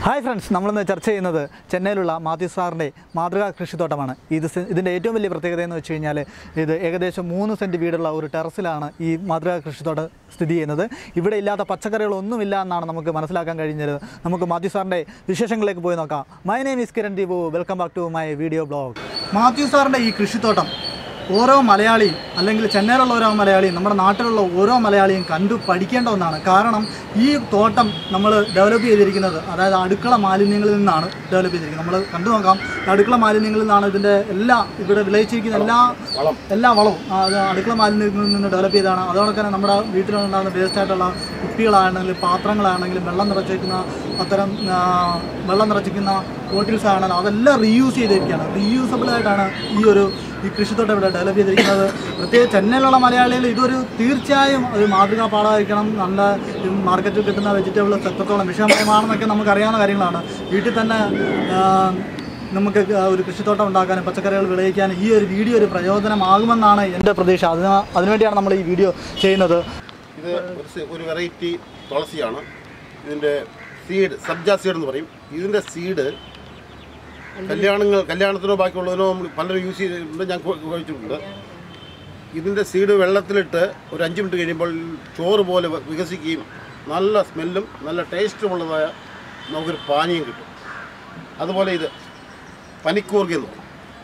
Hi friends നമ്മളിന്ന് ചർച്ച ചെയ്യുന്നത് ചെന്നൈയിലുള്ള മാത്യു സാറിൻ്റെ മാതൃകാ കൃഷിത്തോട്ടമാണ് ഇത് സെ- ഇതിൻ്റെ ഏറ്റവും വലിയ പ്രത്യേകത എന്ന് വെച്ച് കഴിഞ്ഞാൽ ഇത് ഏകദേശം മൂന്ന് സെൻറ്റ് വീടുള്ള ഒരു ടെറസിലാണ് ഈ മാതൃകാ കൃഷിത്തോട്ടം സ്ഥിതി ചെയ്യുന്നത് ഇവിടെ ഇല്ലാത്ത പച്ചക്കറികളൊന്നുമില്ല എന്നാണ് നമുക്ക് മനസ്സിലാക്കാൻ കഴിഞ്ഞത് നമുക്ക് മാത്യു സാറിൻ്റെ വിശേഷങ്ങളിലേക്ക് പോയി നോക്കാം my name is Kiran Deepu welcome back to my video blog Mathew സാറിൻ്റെ ഈ കൃഷിത്തോട്ടം ഓരോ മലയാളിയും അല്ലെങ്കിൽ ചെന്നൈയിലുള്ള ഓരോ മലയാളിയും നമ്മുടെ നാട്ടിലുള്ള ഓരോ മലയാളിയും കണ്ടു പഠിക്കേണ്ട ഒന്നാണ് കാരണം ഈ തോട്ടം നമ്മൾ ഡെവലപ്പ് ചെയ്തിരിക്കുന്നത് അതായത് അടുക്കള മാലിന്യങ്ങളിൽ നിന്നാണ് ഡെവലപ്പ് ചെയ്തിരിക്കുന്നത് നമ്മൾ കണ്ടു നോക്കാം അടുക്കള മാലിന്യങ്ങളിൽ നിന്നാണ് ഇതിൻ്റെ എല്ലാ ഇവിടെ വിളയിച്ചിരിക്കുന്ന എല്ലാ എല്ലാ വളവും ആ, അത് അടുക്കള മാലിന്യങ്ങളിൽ നിന്ന് ഡെവലപ്പ് ചെയ്തതാണ് അതോടൊപ്പം തന്നെ നമ്മുടെ വീട്ടിലുണ്ടാകുന്ന വേസ്റ്റ് ആയിട്ടുള്ള കുപ്പികളാണെങ്കിലും പാത്രങ്ങളാണെങ്കിലും വെള്ളം നിറച്ചിരിക്കുന്ന അത്തരം ആ, വെള്ളം നിറച്ചിരിക്കുന്ന ബോട്ടിൽസ് ആണെങ്കിലും അതെല്ലാം റീയൂസ് ചെയ്തിരിക്കുകയാണ് റീയൂസബിൾ ആയിട്ടാണ് ഈ ഒരു ഈ കൃഷിത്തോട്ടം ഇവിടെ ഡെവലപ്പ് ചെയ്തിരിക്കുന്നത് പ്രത്യേകിച്ച് ചെന്നൈയിലുള്ള മലയാളികൾ ഇതൊരു തീർച്ചയായും ഒരു മാതൃകാ പാഠമായിരിക്കണം നല്ല ഈ മാർക്കറ്റിൽ കിട്ടുന്ന വെജിറ്റബിൾസ് എത്രത്തോളം വിഷമയമാണെന്നൊക്കെ നമുക്കറിയാവുന്ന കാര്യങ്ങളാണ് വീട്ടിൽ തന്നെ ആ, നമുക്ക് ഒരു കൃഷിത്തോട്ടം ഉണ്ടാക്കാനും പച്ചക്കറികൾ വിളയിക്കാനും ഈ ഒരു വീഡിയോ ഒരു പ്രയോജനമാകുമെന്നാണ് എൻ്റെ പ്രതീക്ഷ അതിന് അതിനുവേണ്ടിയാണ് നമ്മൾ ഈ വീഡിയോ ചെയ്യുന്നത് ഇത് ഒരു സി- ഒരു വെറൈറ്റി തുളസിയാണ് ഇതിൻ്റെ സീഡ് സബ്ജ സീഡ് എന്ന് പറയും ഇതിൻ്റെ സീഡ് കല്യാണങ്ങൾ കല്യാണത്തിനോ ബാക്കിയുള്ളതിനോ നമ്മൾ പലരും യൂസ് ചെയ്തിട്ടുണ്ട് ഞാൻ കൊ- കഴിച്ചിട്ടുണ്ട് ഇതിൻ്റെ സീഡ് വെള്ളത്തിലിട്ട് ഒരു അഞ്ച് മിനിറ്റ് കഴിയുമ്പോൾ ചോറ് പോലെ വ- വികസിക്കുകയും നല്ല സ്മെല്ലും നല്ല ടേസ്റ്റുമുള്ളതായ നമുക്കൊരു പാനീയം കിട്ടും അതുപോലെ ഇത് പനിക്കൂർഗ എന്ന് പറയും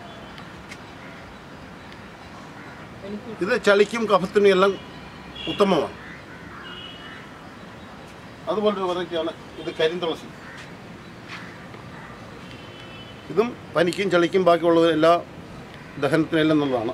ഇത് ചളിക്കും കഫത്തിനും എല്ലാം ഉത്തമമാണ് അതുപോലൊരു വെറൈറ്റിയാണ് ഇത് കരിന്തുളസി ഇതും പനിക്കും ചളിക്കും ബാക്കിയുള്ള എല്ലാ ദഹനത്തിനെല്ലാം നല്ലതാണ്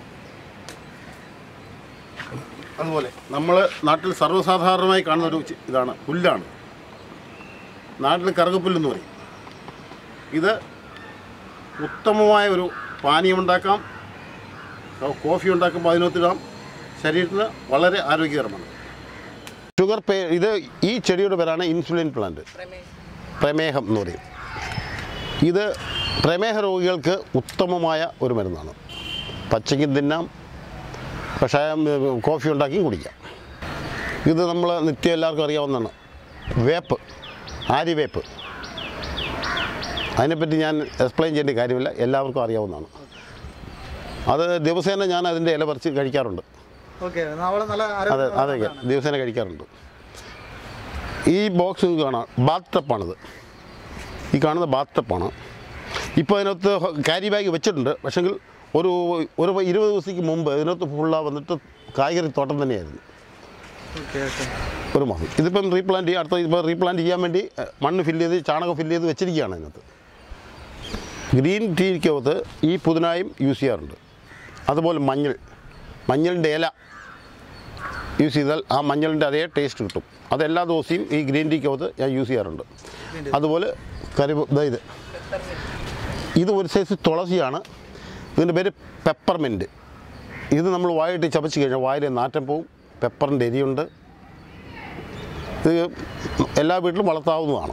അതുപോലെ നമ്മൾ നാട്ടിൽ സർവ്വസാധാരണമായി കാണുന്ന ഒരു ചി- ഇതാണ് പുല്ലാണ് നാട്ടിൽ കറുകപ്പുല്ലെന്ന് പറയും ഇത് ഉത്തമമായ ഒരു പാനീയമുണ്ടാക്കാം കോഫി ഉണ്ടാക്കുമ്പോൾ അതിനകത്തിടാം ശരീരത്തിന് വളരെ ആരോഗ്യകരമാണ് ഷുഗർ പേ ഇത് ഈ ചെടിയുടെ പേരാണ് ഇൻസുലിൻ പ്ലാന്റ് പ്രമേഹം എന്ന് പറയും ഇത് പ്രമേഹ രോഗികൾക്ക് ഉത്തമമായ ഒരു മരുന്നാണ് പച്ചയ്ക്കും തിന്നാം കഷായം ഏ, കോഫി ഉണ്ടാക്കിയും കുടിക്കാം ഇത് നമ്മൾ നിത്യം എല്ലാവർക്കും അറിയാവുന്നതാണ് വേപ്പ് ആര്യവേപ്പ് അതിനെപ്പറ്റി ഞാൻ എക്സ്പ്ലെയിൻ ചെയ്യേണ്ട കാര്യമില്ല എല്ലാവർക്കും അറിയാവുന്നതാണ് അത് ദിവസേന ഞാൻ അതിൻ്റെ ഇല പറിച്ച് കഴിക്കാറുണ്ട് ഓക്കെ നമ്മൾ നല്ല അതെ അതെ ദിവസേന കഴിക്കാറുണ്ട് ഈ ബോക്സ് കാണാം ബാത്ത് ടപ്പാണിത് ഈ കാണുന്ന ബാത്ത് ടപ്പാണ് ഇപ്പോൾ അതിനകത്ത് ക്യാരി ബാഗ് വെച്ചിട്ടുണ്ട് പക്ഷെങ്കിൽ ഒരു ഒരു ഇരുപത് ദിവസത്തേക്ക് മുമ്പ് ഇതിനകത്ത് ഫുള്ളാ വന്നിട്ട് കായ്കറി തോട്ടം തന്നെയായിരുന്നു ഓക്കെ ഓക്കെ ഒരു മാസം ഇതിപ്പം റീപ്ലാന്റ് ചെയ്യാൻ അടുത്ത ഇപ്പോൾ റീപ്ലാന്റ് ചെയ്യാൻ വേണ്ടി എഹ്, മണ്ണ് ഫില്ല് ചെയ്ത് ചാണകം ഫില്ല് ചെയ്ത് വെച്ചിരിക്കുകയാണ് അതിനകത്ത് ഗ്രീൻ ടീക്കകത്ത് ഈ പുതിനായും യൂസ് ചെയ്യാറുണ്ട് അതുപോലെ മഞ്ഞൾ മഞ്ഞളിൻ്റെ ഇല യൂസ് ചെയ്താൽ ആ മഞ്ഞളിൻ്റെ അതേ ടേസ്റ്റ് കിട്ടും അത് എല്ലാ ദിവസവും ഈ ഗ്രീൻ ടീക്കകത്ത് ഞാൻ യൂസ് ചെയ്യാറുണ്ട് അതുപോലെ കരി ഇത് ഇത് ഒരു സൈസ് തുളസിയാണ് ഇതിൻ്റെ പേര് പെപ്പർമെൻറ്റ് ഇത് നമ്മൾ വായിട്ട് ചവച്ച് കഴിഞ്ഞാൽ വായിലെ നാറ്റം പോവും പെപ്പറിൻ്റെ എരിയുണ്ട് ഇത് എല്ലാ വീട്ടിലും വളർത്താവുന്നതാണ്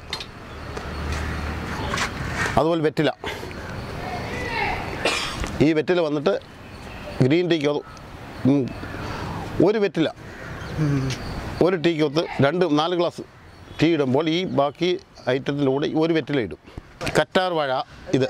അതുപോലെ വെറ്റില ഈ വെറ്റില വന്നിട്ട് ഗ്രീൻ ടീക്ക് ഒരു വെറ്റില ഒരു ടീക്കൊത്ത് രണ്ട് നാല് ഗ്ലാസ് ടീ ഇടുമ്പോൾ ഈ ബാക്കി ഐറ്റത്തിൻ്റെ കൂടെ ഒരു വെറ്റില ഇടും കറ്റാർ വാഴ ഇത്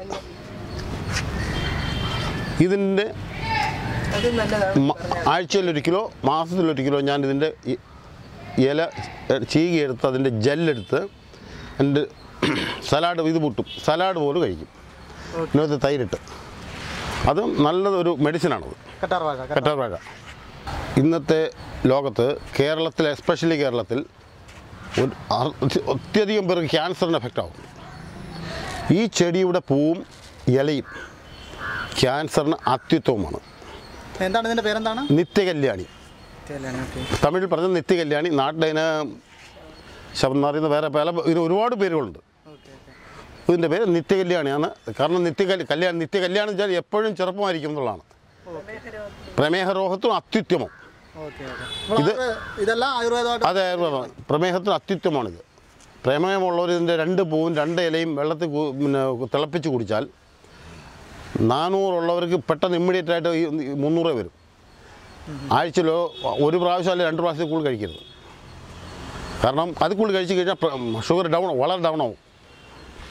ഇതിൻ്റെ അത് നല്ലതാണ് മ- ആഴ്ചയിലൊരു കിലോ മാസത്തിലൊരു കിലോ ഞാൻ ഇതിൻ്റെ ഈ ഇല ചീകി എടുത്ത് അതിൻ്റെ ജെല്ലെടുത്ത് എൻ്റെ സലാഡ് ഇത് പൊട്ടും സലാഡ് പോലും കഴിക്കും ഇതിനകത്ത് തൈരിട്ട് അതും നല്ലതൊരു മെഡിസിനാണത് കറ്റാർ വാഴ കറ്റാർ വാഴ ഇന്നത്തെ ലോകത്ത് കേരളത്തിൽ എസ്പെഷ്യലി കേരളത്തിൽ ഒരു അർ- ഒത്തിയധികം പേർക്ക് ക്യാൻസറിന് എഫക്റ്റ് ആവും ഈ ചെടിയുടെ പൂവും ഇലയും ക്യാൻസറിന് അത്യുത്തമമാണ് എന്താണ് ഇതിൻ്റെ പേരെന്താണ് നിത്യകല്യാണി തമിഴിൽ പറഞ്ഞ നിത്യകല്യാണി നാട്ടിലതിന് ശബ്ദം എന്ന് പറയുന്ന വേറെ പല ഇതിന് ഒരുപാട് പേരുകളുണ്ട് ഇതിൻ്റെ പേര് നിത്യകല്യാണിയാണ് കാരണം നിത്യകല്യ കല്യാണം നിത്യകല്യാണം വെച്ചാൽ എപ്പോഴും ചെറുപ്പമായിരിക്കും എന്നുള്ളതാണ് പ്രമേഹ രോഗത്തിനും അത്യുത്തമം ഓക്കെ ഓക്കെ ഇതെല്ലാം ആയുർവേദമായിട്ട് അതെ ആയുർവേദം പ്രമേഹത്തിന് അത്യുത്തമമാണിത് പ്രമേഹമുള്ളവർ ഇതിൻ്റെ രണ്ട് പൂവും രണ്ട് ഇലയും വെള്ളത്തിൽ കു- പിന്നെ തിളപ്പിച്ച് കുടിച്ചാൽ നാനൂറുള്ളവർക്ക് പെട്ടെന്ന് ഇമ്മീഡിയറ്റ് ആയിട്ട് ഈ ഈ മുന്നൂറ് വരും ആഴ്ചയിലോ ഒരു പ്രാവശ്യം അല്ലെങ്കിൽ രണ്ട് പ്രാവശ്യം കൂടുതൽ കഴിക്കരുത് കാരണം അത് കൂടുതൽ കഴിച്ച് കഴിഞ്ഞാൽ ഷുഗർ ഡൗൺ വളരെ ഡൗൺ ആവും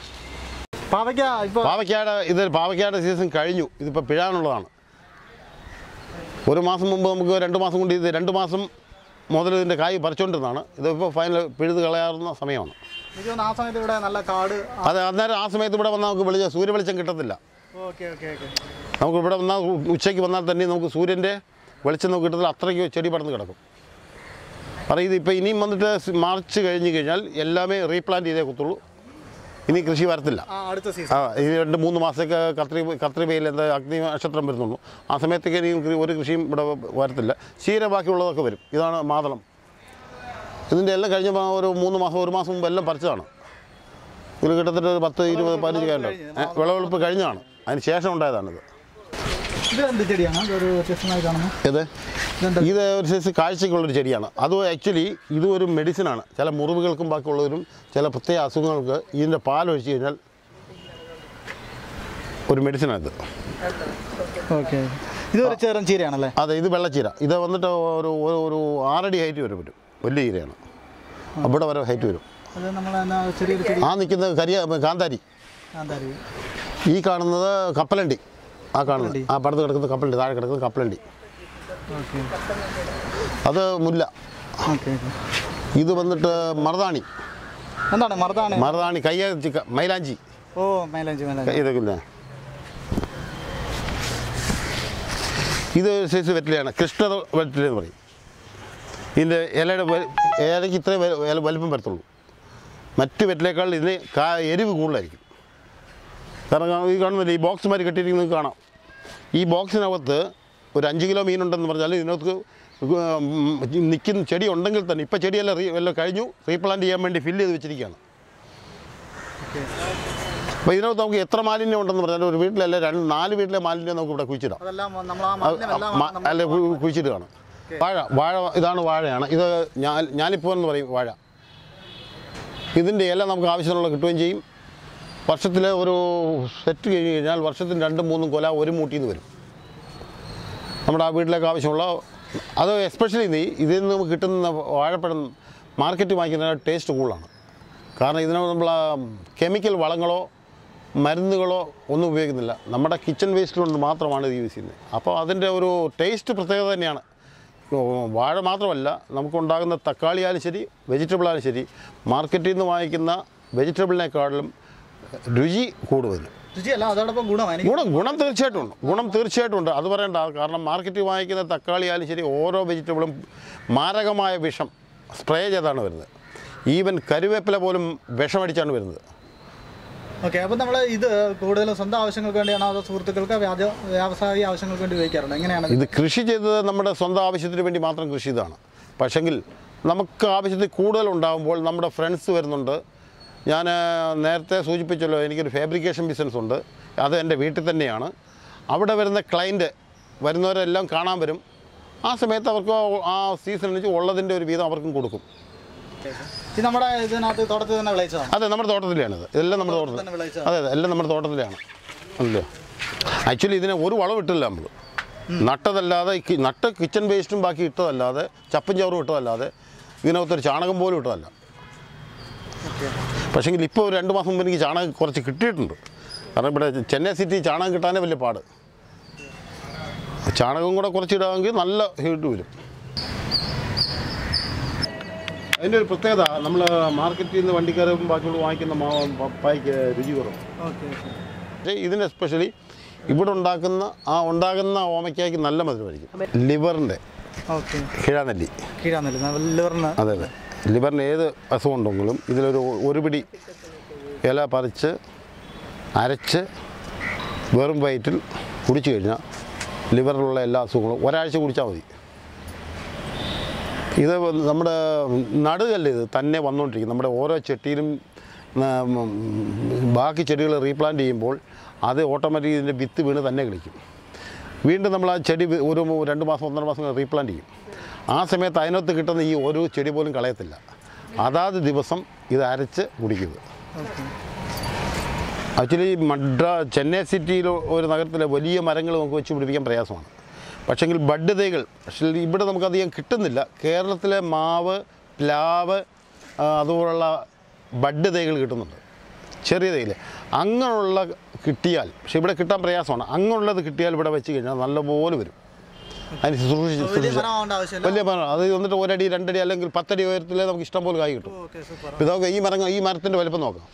പാവയ്ക്ക ഇപ്പോൾ പാവയ്ക്കാട് ഇത് പാവയ്ക്കാട് സീസൺ കഴിഞ്ഞു ഇതിപ്പോൾ പിഴാനുള്ളതാണ് ഒരു മാസം മുമ്പ് നമുക്ക് രണ്ട് മാസം കൊണ്ട് ഇത് രണ്ട് മാസം മുതൽ ഇതിൻ്റെ കായ് പറിച്ചുകൊണ്ടിരുന്നതാണ് ഇതിപ്പോൾ ഫൈനൽ പിഴുത് കളയാറുന്ന സമയമാണ് എനിക്ക് തോന്നുന്നു ആ സമയത്ത് ഇവിടെ നല്ല കാട് അത് അന്നേരം ആ സമയത്ത് ഇവിടെ വന്നാൽ നമുക്ക് വെളിച്ച സൂര്യ വെളിച്ചം കിട്ടത്തില്ല ഓക്കെ ഓക്കെ ഓക്കെ നമുക്ക് ഇവിടെ വന്നാൽ ഉ- ഉച്ചയ്ക്ക് വന്നാൽ തന്നെ നമുക്ക് സൂര്യൻ്റെ വെളിച്ചം നമുക്ക് കിട്ടത്തില്ല അത്രയ്ക്ക് ചെടി പടർന്ന് കിടക്കും കാരണം ഇത് ഇപ്പോൾ ഇനിയും വന്നിട്ട് സ് മാർച്ച് കഴിഞ്ഞ് കഴിഞ്ഞാൽ എല്ലാമേ റീപ്ലാന്റ് ചെയ്തേ കുത്തുള്ളൂ ഇനി കൃഷി വരത്തില്ല ആ അടുത്ത സീസൺ ആ ഈ രണ്ട് മൂന്ന് മാസമൊക്കെ കത്രി കത്രി വെയിൽ എന്താ അഗ്നി നക്ഷത്രം വരുന്നുള്ളൂ ആ സമയത്തൊക്കെ ഇനി കൃ- ഒരു കൃഷിയും ഇവിടെ വരത്തില്ല ചീര ബാക്കിയുള്ളതൊക്കെ വരും ഇതാണ് മാതളം ഇതിൻ്റെ എല്ലാം കഴിഞ്ഞ മാ- ഒരു മൂന്ന് മാസം ഒരു മാസം മുമ്പ് എല്ലാം പറിച്ചതാണ് ഇത് കിട്ടത്തിട്ട് ഒരു പത്ത് ഇരുപത് പതിനഞ്ച് കാര്യം വിളവെടുപ്പ് കഴിഞ്ഞതാണ് അതിന് ശേഷം ഉണ്ടായതാണിത് ഇത് എന്ത് ചെടിയാണ് ഇതൊരു വ്യത്യസ്തമായി കാണുന്നു ഇത് ഇതെന്താ ഇത് ഒരു സൈസ് കാഴ്ചയ്ക്കുള്ളൊരു ചെടിയാണ് അത് ആക്ച്വലി ഇത് ഒരു മെഡിസിനാണ് ചില മുറിവുകൾക്കും ബാക്കിയുള്ളവരും ചില പ്രത്യേക അസുഖങ്ങൾക്ക് ഇതിൻ്റെ പാലൊഴിച്ച് കഴിഞ്ഞാൽ ഒരു മെഡിസിനാണ് ഇത് ഓക്കെ ഇതൊരു ചെറും ചീരയാണല്ലേ അതെ ഇത് വെള്ളച്ചീര ഇത് വന്നിട്ട് ഒരു ഒരു ഒരു ആറടി ഹൈറ്റ് വരെ വരും വലിയ ചീരയാണ് അവിടെ വരെ ഹൈറ്റ് വരും അത് നമ്മൾ എന്നാ ചെറിയൊരു ചെടി ആ നിൽക്കുന്നത് കരിയ കാന്താരി എന്താ അറിയുക ഈ കാണുന്നത് കപ്പലണ്ടി ആ കാണുന്നത് ആ പടത്ത് കിടക്കുന്ന കപ്പലണ്ടി താഴെ കിടക്കുന്നത് കപ്പലണ്ടി ഓക്കെ അത് മുല്ല ഓക്കെ ഓക്കെ ഇത് വന്നിട്ട് മറുതാണി എന്താണ് മറുതാണ് മറുതാണി കയ്യ മൈലാഞ്ചി ഓ മൈലാഞ്ചി മൈലാഞ്ചി ഇതൊക്കെ ഇല്ലേ ഇത് ഒരു സൈസ് വെറ്റിലയാണ് കൃഷ്ണ വെറ്റില എന്ന് പറയും ഇതിൻ്റെ ഇലയുടെ വ- ഇലയ്ക്ക് ഇത്രയും വ- ഇല വലിപ്പം വരത്തുള്ളൂ മറ്റ് വെറ്റിലേക്കാൾ ഇതിന് കാ എരിവ് കൂടുതലായിരിക്കും കാരണം കാ- ഈ കാണുന്നില്ല ഈ ബോക്സ് മാതിരി കെട്ടിയിരിക്കുന്നത് നിങ്ങൾക്ക് കാണാം ഈ ബോക്സിനകത്ത് ഒരു അഞ്ച് കിലോ മീനുണ്ടെന്ന് പറഞ്ഞാൽ ഇതിനകത്ത് നിൽക്കുന്ന ചെടി ഉണ്ടെങ്കിൽ തന്നെ ഇപ്പം ചെടിയെല്ലാം റീ എല്ലാം കഴിഞ്ഞു റീപ്ലാന്റ് ചെയ്യാൻ വേണ്ടി ഫില്ല് ചെയ്ത് വെച്ചിരിക്കുകയാണ് അപ്പോൾ ഇതിനകത്ത് നമുക്ക് എത്ര മാലിന്യം ഉണ്ടെന്ന് പറഞ്ഞാൽ ഒരു വീട്ടിലല്ല രണ്ട് നാല് വീട്ടിലെ മാലിന്യം നമുക്ക് ഇവിടെ കുഴിച്ചിടാം അതെല്ലാം നമ്മൾ ആ അത് മാലിന്യമെല്ലാം മ- അല്ല കു- കുഴിച്ചിടുകയാണ് വാഴ വാഴ ഇതാണ് വാഴയാണ് ഇത് ഞാൻ ഞാനിപ്പോൾ എന്ന് പറയും വാഴ ഇതിൻ്റെ ഇല നമുക്ക് ആവശ്യത്തിനുള്ള കിട്ടുകയും ചെയ്യും വർഷത്തിൽ ഒരു സെറ്റ് കഴിഞ്ഞ് കഴിഞ്ഞാൽ വർഷത്തിന് രണ്ടും മൂന്നും കൊല ഒരു മൂട്ടിൽ നിന്ന് വരും നമ്മുടെ ആ വീട്ടിലേക്ക് ആവശ്യമുള്ള അത് എസ്പെഷ്യലി നീ ഇതിൽ നിന്ന് നമുക്ക് കിട്ടുന്ന വാഴപ്പഴം മാർക്കറ്റ് വാങ്ങിക്കുന്ന ടേസ്റ്റ് കൂടുതലാണ് കാരണം ഇതിനകത്ത് നമ്മൾ കെമിക്കൽ വളങ്ങളോ മരുന്നുകളോ ഒന്നും ഉപയോഗിക്കുന്നില്ല നമ്മുടെ കിച്ചൺ വേസ്റ്റ് കൊണ്ട് മാത്രമാണ് ഇത് യൂസ് ചെയ്യുന്നത് അപ്പോൾ അതിൻ്റെ ഒരു ടേസ്റ്റ് പ്രത്യേകത തന്നെയാണ് ഓ, വാഴ മാത്രമല്ല നമുക്കുണ്ടാകുന്ന തക്കാളിയാലും ശരി വെജിറ്റബിളായാലും ശരി മാർക്കറ്റിൽ നിന്ന് വാങ്ങിക്കുന്ന വെജിറ്റബിളിനെക്കാളും രുചി കൂടുതൽ രുചിയല്ല അതോടൊപ്പം ഗുണം എനിക്ക് ഗുണം ഗുണം തീർച്ചയായിട്ടും ഉണ്ട് ഗുണം തീർച്ചയായിട്ടും ഉണ്ട് അത് പറയേണ്ട കാരണം മാർക്കറ്റിൽ വാങ്ങിക്കുന്ന തക്കാളി ആയാലും ശരി ഓരോ വെജിറ്റബിളും മാരകമായ വിഷം സ്പ്രേ ചെയ്താണ് വരുന്നത് ഈവൻ കരുവേപ്പില പോലും വിഷമടിച്ചാണ് വരുന്നത് ഓക്കെ അപ്പം നമ്മൾ ഇത് കൂടുതലും സ്വന്തം ആവശ്യങ്ങൾക്ക് വേണ്ടിയാണോ അതോ സുഹൃത്തുക്കൾക്ക് വ്യാജ വ്യാവസായിക ആവശ്യങ്ങൾക്ക് വേണ്ടി ഉപയോഗിക്കാറുണ്ട് എങ്ങനെയാണ് ഇത് കൃഷി ചെയ്തത് നമ്മുടെ സ്വന്തം ആവശ്യത്തിന് വേണ്ടി മാത്രം കൃഷി ചെയ്തതാണ് പക്ഷെങ്കിൽ നമുക്ക് ആവശ്യത്തിൽ കൂടുതൽ ഉണ്ടാകുമ്പോൾ നമ്മുടെ ഫ്രണ്ട്സ് വരുന്നുണ്ട് ഞാൻ നേരത്തെ സൂചിപ്പിച്ചല്ലോ എനിക്കൊരു ഫാബ്രിക്കേഷൻ ബിസിനസ് ഉണ്ട് അത് എൻ്റെ വീട്ടിൽ തന്നെയാണ് അവിടെ വരുന്ന ക്ലയൻറ്റ് വരുന്നവരെല്ലാം കാണാൻ വരും ആ സമയത്ത് അവർക്ക് ആ സീസൺ അനുസരിച്ച് ഉള്ളതിൻ്റെ ഒരു വീതം അവർക്കും കൊടുക്കും ഇത് നമ്മുടെ ഇതിനകത്ത് തോട്ടത്തിൽ തന്നെ വിളയിച്ചതാണ് അതെ നമ്മുടെ തോട്ടത്തിലാണിത് ഇതെല്ലാം നമ്മുടെ തോട്ടത്തിൽ തന്നെ വിളയിച്ചതാണ് അതെ അതെ എല്ലാം നമ്മുടെ തോട്ടത്തിലാണ് അല്ലോ ആക്ച്വലി ഇതിനെ ഒരു വളം ഇട്ടില്ല നമ്മൾ നട്ടതല്ലാതെ കി- നട്ട് കിച്ചൺ വേസ്റ്റും ബാക്കി ഇട്ടതല്ലാതെ ചപ്പും ചവറും ഇട്ടതല്ലാതെ ഇതിനകത്തൊരു ചാണകം പോലും ഇട്ടതല്ല പക്ഷേങ്കിൽ ഇപ്പോൾ ഒരു രണ്ട് മാസം മുമ്പ് എനിക്ക് ചാണകം കുറച്ച് കിട്ടിയിട്ടുണ്ട് കാരണം ഇവിടെ ചെന്നൈ സിറ്റി ചാണകം കിട്ടാനേ വലിയ പാട് ചാണകം കൂടെ കുറച്ച് ഇടാമെങ്കിൽ നല്ല ഹീറ്റ് വരും അതിൻ്റെ ഒരു പ്രത്യേകത നമ്മൾ മാർക്കറ്റിൽ നിന്ന് വണ്ടിക്കാരും ബാക്കിയുള്ള വാങ്ങിക്കുന്ന മാ- പപ്പായ്ക്ക് രുചി കുറവ് ഓക്കെ ഓക്കെ പക്ഷേ ഇതിന് എസ്പെഷ്യലി ഇവിടെ ഉണ്ടാക്കുന്ന ആ ഉണ്ടാകുന്ന ഓമയ്ക്കായ്ക്ക് നല്ല മധുരമായിരിക്കും ലിവറിൻ്റെ ഓക്കെ കിഴാനെല്ലി കീഴാന്നല്ലേ ലിവറിന് അതെ അതെ ലിവറിന് ഏത് അസുഖം ഉണ്ടെങ്കിലും ഇതിലൊരു ഒരു പിടി ഇല പറിച്ച് അരച്ച് വെറും വയറ്റിൽ കുടിച്ചു കഴിഞ്ഞാൽ ലിവറിലുള്ള എല്ലാ അസുഖങ്ങളും ഒരാഴ്ച കുടിച്ചാൽ മതി ഇത് നമ്മുടെ നടുകല്ല ഇത് തന്നെ വന്നുകൊണ്ടിരിക്കും നമ്മുടെ ഓരോ ചെട്ടിയിലും ഉം, ബാക്കി ചെടികൾ റീപ്ലാന്റ് ചെയ്യുമ്പോൾ അത് ഓട്ടോമാറ്റിക് ഇതിൻ്റെ വിത്ത് വീണ് തന്നെ കളിക്കും വീണ്ടും നമ്മൾ ആ ചെടി വി- ഒരു മൂ- രണ്ട് മാസം ഒന്നര മാസം റീപ്ലാന്റ് ചെയ്യും ആ സമയത്ത് അതിനകത്ത് കിട്ടുന്ന ഈ ഒരു ചെടി പോലും കളയത്തില്ല അതാത് ദിവസം ഇത് അരച്ച് കുടിക്കുക ഓക്കെ ആക്ച്വലി മഡ്രാ ചെന്നൈ സിറ്റിയിൽ ഒരു നഗരത്തിലെ വലിയ മരങ്ങൾ നമുക്ക് വെച്ച് പിടിപ്പിക്കാൻ പ്രയാസമാണ് പക്ഷേങ്കിൽ ബഡ് തൈകൾ പക്ഷേ ഇവിടെ നമുക്കധികം കിട്ടുന്നില്ല കേരളത്തിലെ മാവ് പ്ലാവ് ആ, അതുപോലുള്ള ബഡ് തൈകൾ കിട്ടുന്നുണ്ട് ചെറിയ തേയില അങ്ങനെയുള്ള കിട്ടിയാൽ പക്ഷെ ഇവിടെ കിട്ടാൻ പ്രയാസമാണ് അങ്ങനെയുള്ളത് കിട്ടിയാൽ ഇവിടെ വെച്ച് കഴിഞ്ഞാൽ നല്ലപോലെ വരും അതിന് സൂക്ഷിച്ച് വലിയ സൂക്ഷിച്ച് മരമാവേണ്ട ആവശ്യമില്ല വലിയ മരം അത് വന്നിട്ട് ഒരടി രണ്ടടി അല്ലെങ്കിൽ പത്തടി ഉയരത്തിലേ നമുക്ക് ഇഷ്ടം പോലെ കായ് കിട്ടും ഓക്കെ സൂപ്പർ ഇപ്പം ഇതൊക്കെ ഈ മരം ഈ മരത്തിൻ്റെ വലിപ്പം നോക്കാം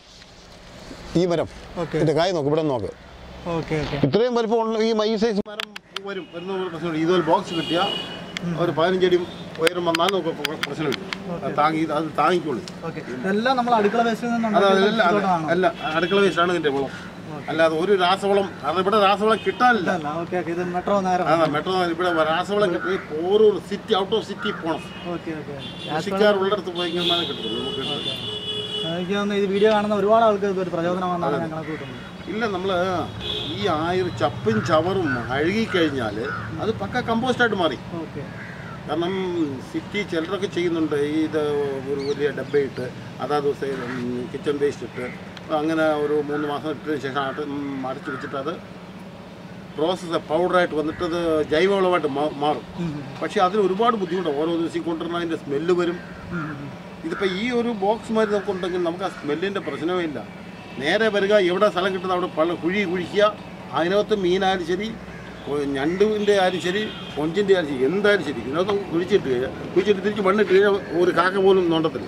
ഈ മരം ഓക്കെ ഇതിൻ്റെ കായ് നോക്ക് ഇവിടെ നോക്ക് ഓക്കെ ഓക്കെ ഇത്രയും വലിപ്പം ഉള്ള ഈ ഈ സൈസ് മരം വരും വരുന്ന ഒരു പ്രശ്നമില്ല ഇതുപോലെ ബോക്സ് കിട്ടിയാൽ ഒരു പതിനഞ്ചടി ഉയരം വന്നാൽ നമുക്ക് പ്ര- പ്രശ്നമില്ല അത് താങ്ങി അത് താങ്ങിക്കോളൂ ഓക്കെ ഇതെല്ലാം നമ്മൾ അടുക്കള വേസ്റ്റിൽ അത് നിന്നുണ്ടാക്കിയ അതെല്ലാം അത് കൃഷിത്തോട്ടമാണോ? അല്ല അടുക്കള വേസ്റ്റാണ് ഇതിൻ്റെ വളം അല്ലാതെ ഒരു രാസവളം കാരണം ഇവിടെ രാസവളം കിട്ടാനില്ല അല്ല ഓക്കെ ഓക്കെ ഇത് മെട്രോ നേരം അതാ മെട്രോ ഇവിടെ രാസവളം കിട്ടി ഓരോ സിറ്റി ഔട്ട് ഓഫ് സിറ്റി പോകണം ഓക്കെ ഓക്കെ കൃഷിക്കാരുള്ളിടത്ത് പോയി കഴിഞ്ഞാൽ കിട്ടും നമുക്ക് കിട്ടും. എനിക്ക് തോന്നുന്നു ഇത് വീഡിയോ കാണുന്ന ഒരുപാട് ആൾക്കാർക്ക് ഒരു പ്രചോദനമാണെന്നാണ് ഞാൻ കണക്ക് കൂട്ടുന്നത് ഇല്ല നമ്മൾ ഈ ആ ഒരു ചപ്പും ചവറും അഴുകിക്കഴിഞ്ഞാൽ അത് പക്ക കമ്പോസ്റ്റായിട്ട് മാറി ഓക്കെ കാരണം സിറ്റി ചിലരൊക്കെ ചെയ്യുന്നുണ്ട് ഈ ഇത് ഒരു വലിയ ഡബ്ബയിട്ട് അതാത് ദിവസം കിച്ചൺ വേസ്റ്റ് ഇട്ട് അങ്ങനെ ഒരു മൂന്ന് മാസം ഇട്ടതിന് ശേഷം ആട്ട് ഉം അടച്ചു വെച്ചിട്ട് അത് പ്രോസസ്സ് പൗഡറായിട്ട് വന്നിട്ട് അത് ജൈവവളമായിട്ട് മാ- മാറും പക്ഷേ അതിന് ഒരുപാട് ബുദ്ധിമുട്ടാണ് ഓരോ ദിവസം കൊണ്ടുവരുന്ന അതിൻ്റെ സ്മെല്ല് വരും ഇതിപ്പോൾ ഈ ഒരു ബോക്സ് മാതിരി നമുക്ക് ഉണ്ടെങ്കിൽ നമുക്ക് ആ സ്മെല്ലിൻ്റെ പ്രശ്നമേ ഇല്ല നേരെ വരിക എവിടെ സ്ഥലം കിട്ടുന്ന അവിടെ പള്ള കുഴി കുഴിക്കുക അതിനകത്ത് മീനായാലും ശരി കൊ- ഞണ്ടിൻ്റെ ആയാലും ശരി കൊഞ്ചിൻ്റെ ആയാലും ശരി എന്തായാലും ശരി ഇതിനകത്ത് കുഴിച്ചിട്ട് കഴിഞ്ഞാൽ കുഴിച്ചിട്ട് തിരിച്ച് മണ്ണിട്ട് കഴിഞ്ഞാൽ ഒരു കാക്ക പോലും നോണ്ടത്തില്ല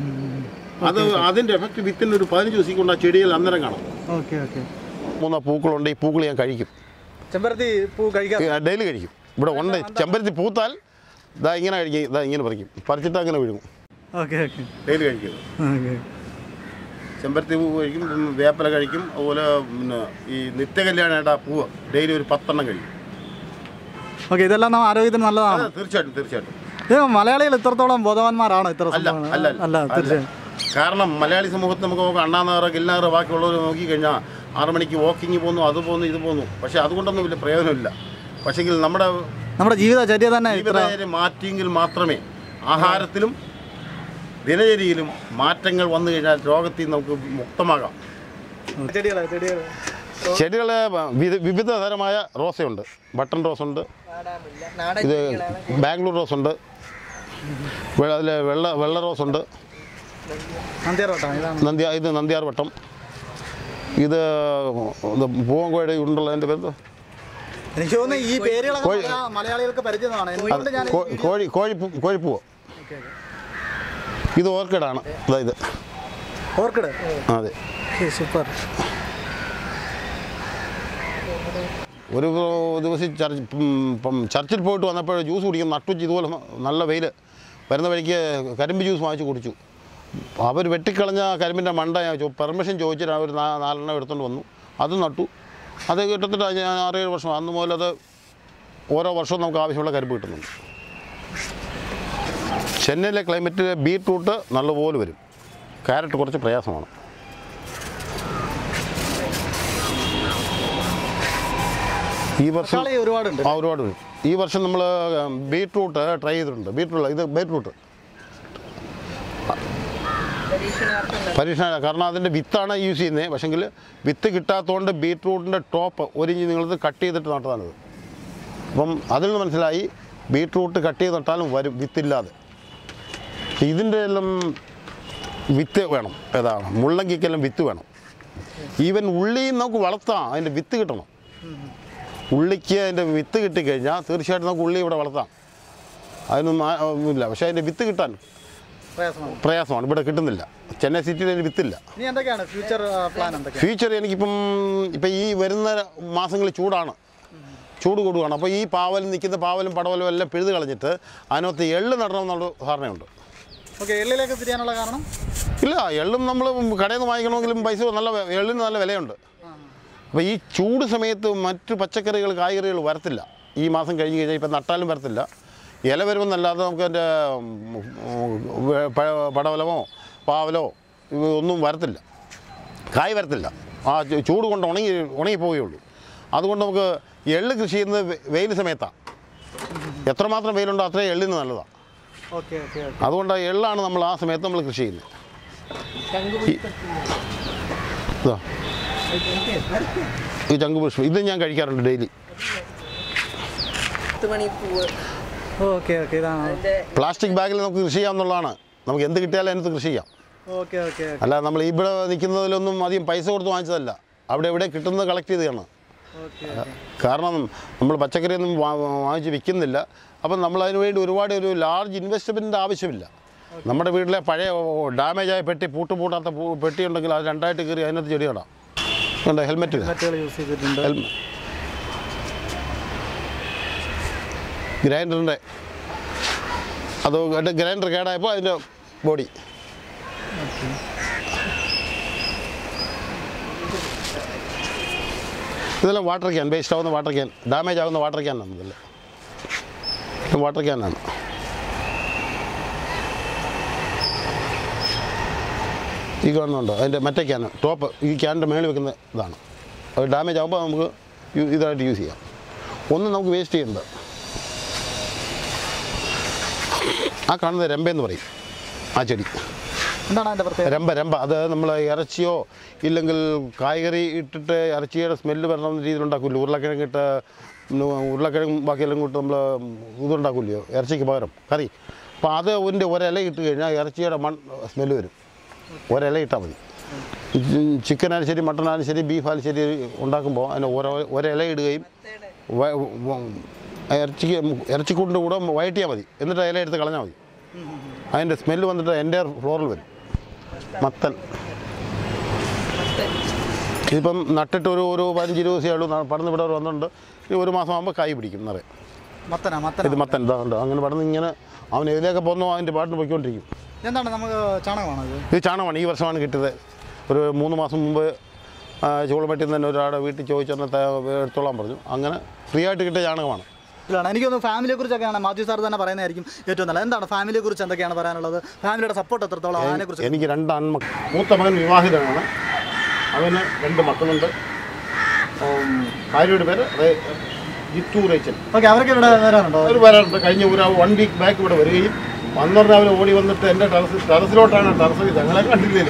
അത് അതിൻ്റെ എഫക്റ്റ് വിത്തിന് ഒരു പതിനഞ്ച് ദിവസം കൊണ്ട് ആ ചെടിയിൽ അന്നേരം കാണാം ഓക്കെ ഓക്കെ മൂന്നോ പൂക്കളുണ്ട് ഈ പൂക്കൾ ഞാൻ കഴിക്കും ചെമ്പരത്തി പൂ കഴിക്കാം ഡെയിലി കഴിക്കും ഇവിടെ ഉണ്ട് ചെമ്പരത്തി പൂത്താൽ ഇതാ ഇങ്ങനെ കഴിക്കും ഇതാ ഇങ്ങനെ പറിക്കും പറിച്ചിട്ട് അങ്ങനെ വിഴുങ്ങും ഓക്കെ ഓക്കെ ഡെയിലി കഴിക്കുന്നത് ഓക്കെ ചെമ്പരത്തി പൂവ് കഴിക്കും ഉം, വേപ്പില കഴിക്കും അതുപോലെ പിന്നെ ഈ നിത്യകല്യാണമായിട്ട് ആ പൂവ് ഡെയിലി ഒരു പത്തെണ്ണം കഴിക്കും ഓക്കെ ഇതെല്ലാം നമ്മൾ ആരോഗ്യത്തിന് നല്ലതാണ് അത് തീർച്ചയായിട്ടും തീർച്ചയായിട്ടും ഇത് മലയാളികൾ ഇത്രത്തോളം ബോധവാന്മാരാണോ ഇത്ര അല്ല സംഭവങ്ങൾ? അല്ല അല്ല തീർച്ചയായും കാരണം മലയാളി സമൂഹത്തിൽ നമുക്ക് നോക്കാം അണ്ണാനാറ് ഗില്ലാറ് ബാക്കിയുള്ളവർ നോക്കിക്കഴിഞ്ഞാൽ ആറ് മണിക്ക് വാക്കിങ് പോകുന്നു അത് പോകുന്നു ഇത് പോകുന്നു പക്ഷേ അതുകൊണ്ടൊന്നും വലിയ പ്രയോജനമില്ല പക്ഷേങ്കിൽ നമ്മുടെ നമ്മുടെ ജീവിതചര്യ തന്നെ ഇത്ര ജീവിതചര്യ മാറ്റിയെങ്കിൽ മാത്രമേ ആഹാരത്തിലും ദിനചര്യയിലും മാറ്റങ്ങൾ വന്നു കഴിഞ്ഞാൽ രോഗത്തിൽ നിന്ന് നമുക്ക് മുക്തമാകാം ചെടികളെ ചെടികളെ ചെടികൾ വിവിധ തരമായ റോസയുണ്ട് ബട്ടൺ റോസ് ഉണ്ട് ഇത് ബാംഗ്ലൂർ റോസ് ഉണ്ട് അതിൽ വെള്ള വെള്ള റോസ് ഉണ്ട് നന്ദിയാറോട്ടാണ് ഇതാണ് നന്ദിയ ഇത് നന്ദിയാർ വട്ടം ഇത് ഇത് പൂവങ്കോയുടെ ഉണ്ടല്ലോ എൻ്റെ പേര് എന്തുവാ? എനിക്ക് തോന്നുന്നു ഈ പേരുകളൊക്കെ മലയാ- മലയാളികൾക്ക് പരിചിതമാണ് എന്തുകൊണ്ട് ഞാൻ കോ- കോഴി കോഴിപ്പൂ കോഴിപ്പൂവ് ഇത് ഓർക്കിഡാണ് അതായത് ഓർക്കിഡ് അതെ സൂപ്പർ ഒരു ദിവസം ചർച്ച് ഉം, ഇപ്പം ചർച്ചിൽ പോയിട്ട് വന്നപ്പോൾ ജ്യൂസ് കുടിക്കും നട്ടുച്ച് ഇതുപോലെ നല്ല വെയിൽ വരുന്ന വഴിക്ക് കരിമ്പ് ജ്യൂസ് വാങ്ങിച്ച് കുടിച്ചു അവർ വെട്ടിക്കളഞ്ഞ കരിമ്പിൻ്റെ മണ്ട ഞാൻ ചോ പെർമിഷൻ ചോദിച്ചിട്ട് അവർ നാ- നാലെണ്ണം എടുത്തുകൊണ്ട് വന്നു അത് നട്ടു അത് കിട്ടത്തിട്ട് ഞാൻ ആറേഴ് വർഷം അന്ന് മുതൽ അത് ഓരോ വർഷവും നമുക്ക് ആവശ്യമുള്ള കരിമ്പ് കിട്ടുന്നുണ്ട് ചെന്നൈയിലെ ക്ലൈമറ്റ് ബീട്രൂട്ട് നല്ലപോലെ വരും ക്യാരറ്റ് കുറച്ച് പ്രയാസമാണ് ഈ വർഷം തക്കാളി ഒരുപാടുണ്ട് ആ ഒരുപാട് വരും ഈ വർഷം നമ്മൾ ബീട്രൂട്ട് ട്രൈ ചെയ്തിട്ടുണ്ട് ബീട്രൂട്ട് ഇത് ബീട്രൂട്ട് പരീക്ഷണ കാരണം അതിൻ്റെ വിത്താണ് യൂസ് ചെയ്യുന്നത് പക്ഷെങ്കിൽ വിത്ത് കിട്ടാത്തതുകൊണ്ട് ബീട്രൂട്ടിൻ്റെ ടോപ്പ് ഒരു ഇഞ്ച് നിങ്ങളത് കട്ട് ചെയ്തിട്ട് നട്ടതാണിത് അപ്പം അതിൽ നിന്ന് മനസ്സിലായി ബീട്രൂട്ട് കട്ട് ചെയ്ത് നട്ടാലും വരും വിത്തില്ലാതെ ഇതിൻ്റെ എല്ലാം വിത്ത് വേണം ഏതാ മുള്ളങ്കിക്കെല്ലാം വിത്ത് വേണം ഈവൻ ഉള്ളിയും നമുക്ക് വളർത്താം അതിൻ്റെ വിത്ത് കിട്ടണം ഉള്ളിക്ക് അതിൻ്റെ വിത്ത് കിട്ടിക്കഴിഞ്ഞാൽ തീർച്ചയായിട്ടും നമുക്ക് ഉള്ളി ഇവിടെ വളർത്താം അതിനൊന്നും ആ- ഇല്ല പക്ഷേ അതിൻ്റെ വിത്ത് കിട്ടാൻ പ്രയാസമാണ് പ്രയാസമാണ് ഇവിടെ കിട്ടുന്നില്ല ചെന്നൈ സിറ്റിയിൽ അതിന് വിത്തില്ല ഇനി എന്തൊക്കെയാണ് ഫ്യൂച്ചർ പ്ലാൻ എന്തൊക്കെയാണ് ഫ്യൂച്ചർ എനിക്കിപ്പം ഇപ്പം ഈ വരുന്ന മാസങ്ങളിൽ ചൂടാണ് ചൂട് കൂടുകയാണ് അപ്പോൾ ഈ പാവലും നിൽക്കുന്ന പാവലും പടവലും എല്ലാം പിഴുത് കളഞ്ഞിട്ട് അതിനകത്ത് എള്ള് നടണമെന്നുള്ള ധാരണയുണ്ട് ഓക്കെ എള്ളിലേക്ക് തിരിയാനുള്ള കാരണം ഇല്ല എള്ളും നമ്മൾ കടയിൽ നിന്ന് വാങ്ങിക്കണമെങ്കിലും പൈസ നല്ല വെ- എള്ളിന് നല്ല വിലയുണ്ട് അപ്പോൾ ഈ ചൂട് സമയത്ത് മറ്റു പച്ചക്കറികൾ കായ്കറികൾ വരത്തില്ല ഈ മാസം കഴിഞ്ഞ് കഴിഞ്ഞാൽ ഇപ്പം നട്ടാലും വരത്തില്ല ഇല വരുമെന്നല്ലാതെ നമുക്ക് അതിൻ്റെ പടവലമോ പാവലോ ഇവ ഒന്നും വരത്തില്ല കായ് വരത്തില്ല ആ ചൂ- ചൂട് കൊണ്ട് ഉണങ്ങി ഉണങ്ങി പോവുകയുള്ളൂ അതുകൊണ്ട് നമുക്ക് എള്ള് കൃഷി ചെയ്യുന്നത് വെ- വെയിൽ സമയത്താണ് എത്രമാത്രം വെയിലുണ്ടോ അത്രയും എള്ളിന് നല്ലതാണ് ഓക്കെ ഓക്കെ ഓക്കെ അതുകൊണ്ട് എള്ളാണ് നമ്മൾ ആ സമയത്ത് നമ്മൾ കൃഷി ചെയ്യുന്നത് ഈ- ഇതാ ഈ ചങ്കുപുഷ്പം ഇത് ഞാൻ കഴിക്കാറുണ്ട് ഡെയിലി പത്ത് മണിപ്പൂവ് ഓക്കെ ഓക്കെ ഇതാണ് അതിന്റെ പ്ലാസ്റ്റിക് ബാഗിൽ നമുക്ക് കൃഷി ചെയ്യാമെന്നുള്ളതാണ് നമുക്ക് എന്ത് കിട്ടിയാലും അതിനകത്ത് കൃഷി ചെയ്യാം ഓക്കെ ഓക്കെ അല്ല നമ്മൾ ഇവിടെ നിൽക്കുന്നതിലൊന്നും അധികം പൈസ കൊടുത്ത് വാങ്ങിച്ചതല്ല അവിടെ എവിടെ കിട്ടുന്നത് കളക്ട് ചെയ്തതാണ് ഓക്കെ കാരണം നമ്മൾ പച്ചക്കറിയൊന്നും വാ- വാങ്ങിച്ച് വിൽക്കുന്നില്ല അപ്പം നമ്മൾ അതിന് വേണ്ടി ഒരുപാട് ഒരു ലാർജ് ഇൻവെസ്റ്റ്മെൻറ്റിൻ്റെ ആവശ്യമില്ല നമ്മുടെ വീട്ടിലെ പഴയ ഡാമേജായ പെട്ടി പൂട്ട് പൂട്ടാത്ത പൂ- പെട്ടി ഉണ്ടെങ്കിൽ അത് രണ്ടായിട്ട് കയറി അതിനകത്ത് ചെടി നടാം കണ്ടോ ഹെൽമെറ്റ് മറ്റുകൾ യൂസ് ചെയ്തിട്ടുണ്ട് ഗ്രൈൻഡറിൻ്റെ അത് ഗ്രൈൻഡർ കേടായപ്പോൾ അതിൻ്റെ ബോഡി ഇതെല്ലാം വാട്ടർ ക്യാൻ വേസ്റ്റ് ആവുന്ന വാട്ടർ ക്യാൻ ഡാമേജ് ആവുന്ന വാട്ടർ ക്യാനാണ് ഇതെല്ലാം ഇത് വാട്ടർ ക്യാനാണ് ഈ കാണുന്നുണ്ടോ അതിൻ്റെ മറ്റേ ക്യാൻ ടോപ്പ് ഈ ക്യാനിൻ്റെ മേളിൽ വെക്കുന്ന ഇതാണ് അത് ഡാമേജ് ആകുമ്പോൾ നമുക്ക് യു- ഇതായിട്ട് യൂസ് ചെയ്യാം ഒന്നും നമുക്ക് വേസ്റ്റ് ചെയ്യണ്ട ആ കാണുന്നത് രമ്പയെന്ന് പറയും ആ ചെടി എന്താണ് അതിൻ്റെ പ്രത്യേകത രമ്പ രമ്പ അത് നമ്മൾ ഇറച്ചിയോ ഇല്ലെങ്കിൽ കായ്കറി ഇട്ടിട്ട് ഇറച്ചിയുടെ സ്മെല്ല് വരണമെന്ന രീതിയിൽ ഉണ്ടാക്കില്ല ഉരുളക്കിഴങ്ങ് ഇട്ട് ഉം, ഉരുളക്കിഴങ്ങ് ബാക്കിയെല്ലാം കൂട്ട് നമ്മൾ ഇതുണ്ടാക്കില്ലയോ ഇറച്ചിക്ക് പകരം കറി അപ്പോൾ അത് അതിൻ്റെ ഒരില ഇട്ട് കഴിഞ്ഞാൽ ഇറച്ചിയുടെ മൺ സ്മെല്ല് വരും ഒരില ഇട്ടാൽ മതി ചിക്കനായാലും ശരി മട്ടനായാലും ശരി ബീഫായാലും ശരി ഉണ്ടാക്കുമ്പോൾ അതിന് ഓരോ ഒരില ഇടുകയും വ- വ- ഇറച്ചിക്ക് ഇറച്ചിക്കൂട്ടിൻ്റെ കൂടെ വയറ്റിയാൽ മതി എന്നിട്ട് ഇല എടുത്ത് കളഞ്ഞാൽ മതി അതിൻ്റെ സ്മെല്ല് വന്നിട്ട് എൻ്റെ ഫ്ലോറിൽ വരും മത്തൻ ഇതിപ്പം നട്ടിട്ട് ഒരു ഒരു പതിനഞ്ച് ഇരുപത് ദിവസമേ ഉള്ളൂ ന- പടന്ന് ഇവിടെ വന്നിട്ടുണ്ട് ഇനി ഒരു മാസം ആകുമ്പോൾ കായ് പിടിക്കും നിറയെ മത്തനാ മത്തന ഇത് മത്തൻ ഇതാണ്ട് അങ്ങനെ പടന്ന് ഇങ്ങനെ അവൻ ഇതിലേക്ക് പോകുന്നു അതിൻ്റെ പാട്ടിന് പോയിക്കൊണ്ടിരിക്കും എന്താണ് നമുക്ക് ചാണകമാണോ ഇത് ഇത് ചാണകമാണ് ഈ വർഷമാണ് കിട്ടിയത് ഒരു മൂന്ന് മാസം മുമ്പ് ആ, ചൂളപ്പെട്ടിൽ നിന്ന് തന്നെ ഒരാളുടെ വീട്ടിൽ ചോദിച്ചെന്നെ എടുത്തോളാൻ പറഞ്ഞു അങ്ങനെ ഫ്രീ ആയിട്ട് കിട്ടിയ ചാണകമാണ് ഇതാണ് എനിക്കൊന്ന് ഫാമിലിയെ കുറിച്ചൊക്കെയാണ് മാത്യു സാർ തന്നെ പറയുന്നതായിരിക്കും ഏറ്റവും നല്ലത് എന്താണ് ഫാമിലിയെ കുറിച്ച് എന്തൊക്കെയാണ് പറയാനുള്ളത് ഫാമിലിയുടെ സപ്പോർട്ട് എത്രത്തോളം അതിനെ കുറിച്ച് എനിക്ക് രണ്ട് ആൺമക്കൾ മൂത്ത മകൻ വിവാഹിതനാണ് അവന് രണ്ട് മക്കളുണ്ട് ഉം, ഭാര്യയുടെ പേര് റേ- ജിത്തു റേച്ചൻ ഓക്കെ അവരൊക്കെ ഇവിടെ വരാനുണ്ടോ അവർ വരാറുണ്ട് കഴിഞ്ഞ ഒരു വൺ വീക്ക് ബാക്ക് ഇവിടെ വരികയും വന്നോട് രാവിലെ ഓടി വന്നിട്ട് എൻ്റെ ടെറസ് ടെറസിലോട്ടാണ് ടെറസിൽ ഞങ്ങളെ കണ്ടില്ലേ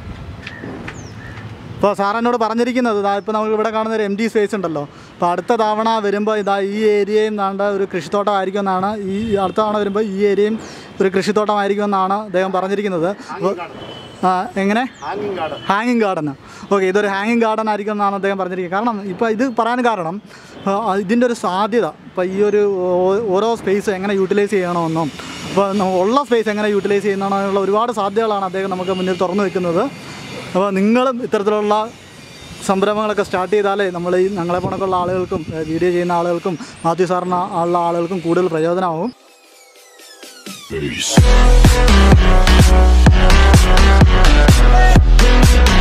ഇപ്പോൾ സാർ എന്നോട് പറഞ്ഞിരിക്കുന്നത് ഇതാ ഇപ്പോൾ നമ്മൾ ഇവിടെ കാണുന്ന ഒരു എം ഡി സ്പേസ് ഉണ്ടല്ലോ അപ്പോൾ അടുത്ത തവണ വരുമ്പോൾ ഇതാ ഈ ഏരിയയും നാണ്ട ഒരു കൃഷിത്തോട്ടമായിരിക്കും എന്നാണ് ഈ അടുത്ത തവണ വരുമ്പോൾ ഈ ഏരിയയും ഒരു കൃഷിത്തോട്ടമായിരിക്കും എന്നാണ് അദ്ദേഹം പറഞ്ഞിരിക്കുന്നത് അപ്പോൾ ആ, എങ്ങനെ ഹാങ്ങിങ് ഗാർഡൻ ഹാങ്ങിങ് ഗാർഡൻ ഓക്കെ ഇതൊരു ഹാങ്ങിങ് ഗാർഡൻ ആയിരിക്കും എന്നാണ് അദ്ദേഹം പറഞ്ഞിരിക്കുന്നത് കാരണം ഇപ്പോൾ ഇത് പറയാൻ കാരണം ആ, ഇതിൻ്റെ ഒരു സാധ്യത ഇപ്പോൾ ഈ ഒരു ഓ- ഓരോ സ്പേസ് എങ്ങനെ യൂട്ടിലൈസ് ചെയ്യണമെന്നും അപ്പോൾ ന- ഉള്ള സ്പേസ് എങ്ങനെ യൂട്ടിലൈസ് ചെയ്യണമെന്നോ എന്നുള്ള ഒരുപാട് സാധ്യതകളാണ് അദ്ദേഹം നമുക്ക് മുന്നിൽ തുറന്നു വെക്കുന്നത് അപ്പോൾ നിങ്ങളും ഇത്തരത്തിലുള്ള സംരംഭങ്ങളൊക്കെ സ്റ്റാർട്ട് ചെയ്താലേ നമ്മൾ ഈ ഞങ്ങളെ പോണക്കുള്ള ആളുകൾക്കും ഏ, വീഡിയോ ചെയ്യുന്ന ആളുകൾക്കും മാത്യു സാറിന് ഉള്ള ആളുകൾക്കും കൂടുതൽ പ്രയോജനമാവും Peace.